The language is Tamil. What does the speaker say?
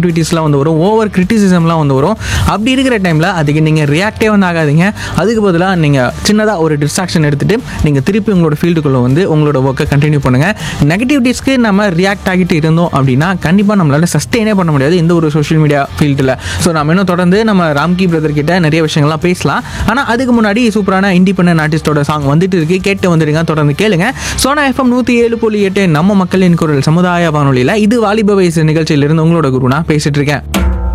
நெகட்டிவிட்டிஸ்லாம் வந்து வரும் ஓவர் கிரிட்டிசிசம்லாம் வந்து வரும் அப்படி இருக்கிற டைமில் அதுக்கு நீங்கள் ரியாக்டே வந்து ஆகாதீங்க அதுக்கு பதிலாக நீங்கள் சின்னதாக ஒரு டிஸ்ட்ராக்ஷன் எடுத்துகிட்டு நீங்கள் திருப்பி உங்களோட ஃபீல்டுக்குள்ளே வந்து உங்களோட ஒர்க்கை கண்டினியூ பண்ணுங்கள் நெகட்டிவிட்டிஸ்க்கு நம்ம ரியாக்ட் ஆகிட்டு இருந்தோம் அப்படின்னா கண்டிப்பாக நம்மளால சஸ்டெயினே பண்ண முடியாது இந்த ஒரு சோஷியல் மீடியா ஃபீல்டில் ஸோ நம்ம இன்னும் தொடர்ந்து நம்ம ராம்கி பிரதர் கிட்ட நிறைய விஷயங்கள்லாம் பேசலாம் ஆனால் அதுக்கு முன்னாடி சூப்பரான இண்டிபெண்டன்ட் ஆர்டிஸ்டோட சாங் வந்துட்டு இருக்கு கேட்டு வந்துடுங்க தொடர்ந்து கேளுங்க சோனா எஃப்எம் நூற்றி ஏழு புள்ளி எட்டு நம்ம மக்களின் குரல் சமுதாய வானொலியில் இது வாலிப வயசு நிகழ்ச்சியிலிருந்து உங்களோட குரு நான் பேசிட்டு இருக்கேன்